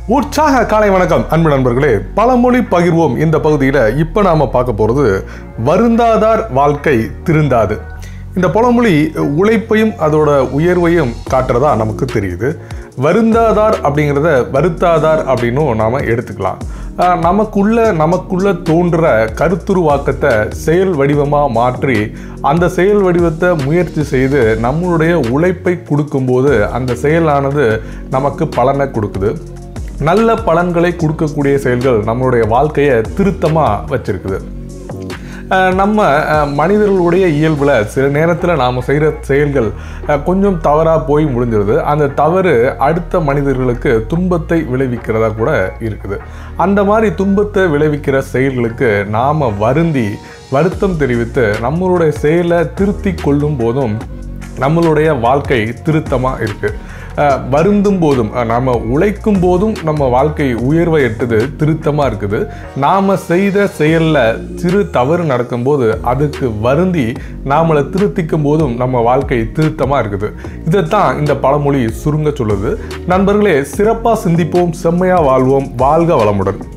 உற்சாக காலை வணக்கம் அன்பு நண்பர்களே பழமொழி பகிர்வோம் இந்த பகுதியில் இப்போ நாம் பார்க்க போகிறது வருந்தாதார் வாழ்க்கை திருந்தாது இந்த பழமொழி உழைப்பையும் அதோட உயர்வையும் காட்டுறதா நமக்கு தெரியுது வருந்தாதார் அப்படிங்கிறத வருத்தாதார் அப்படின்னும் நாம் எடுத்துக்கலாம் ஆஹ் நமக்குள்ள நமக்குள்ள தோன்ற கருத்துருவாக்கத்தை செயல் வடிவமாக மாற்றி அந்த செயல் வடிவத்தை முயற்சி செய்து நம்மளுடைய உழைப்பை கொடுக்கும்போது அந்த செயலானது நமக்கு பலனை கொடுக்குது நல்ல பலன்களை கொடுக்கக்கூடிய செயல்கள் நம்மளுடைய வாழ்க்கையை திருத்தமாக வச்சிருக்குது அஹ் நம்ம அஹ், மனிதர்களுடைய இயல்பில் சில நேரத்தில் நாம் செய்கிற செயல்கள் அஹ், கொஞ்சம் தவறாக போய் முடிஞ்சிருது அந்த தவறு அடுத்த மனிதர்களுக்கு துன்பத்தை விளைவிக்கிறதா கூட இருக்குது அந்த மாதிரி துன்பத்தை விளைவிக்கிற செயல்களுக்கு நாம் வருந்தி வருத்தம் தெரிவித்து நம்மளுடைய செயலை திருத்தி கொள்ளும் போதும் நம்மளுடைய வாழ்க்கை திருத்தமாக இருக்குது அஹ் வருந்தும் போதும் அஹ் நாம உழைக்கும் போதும் நம்ம வாழ்க்கை உயர்வை எட்டுது திருத்தமாக இருக்குது நாம் செய்த செயலில் சிறு தவறு நடக்கும்போது அதுக்கு வருந்தி நாமளை திருத்திக்கும் போதும் நம்ம வாழ்க்கை திருத்தமாக இருக்குது இதைத்தான் இந்த பழமொழி சுருங்க சொல்லுது நண்பர்களே சிறப்பாக சிந்திப்போம் செம்மையாக வாழ்வோம் வாழ்க வளமுடன்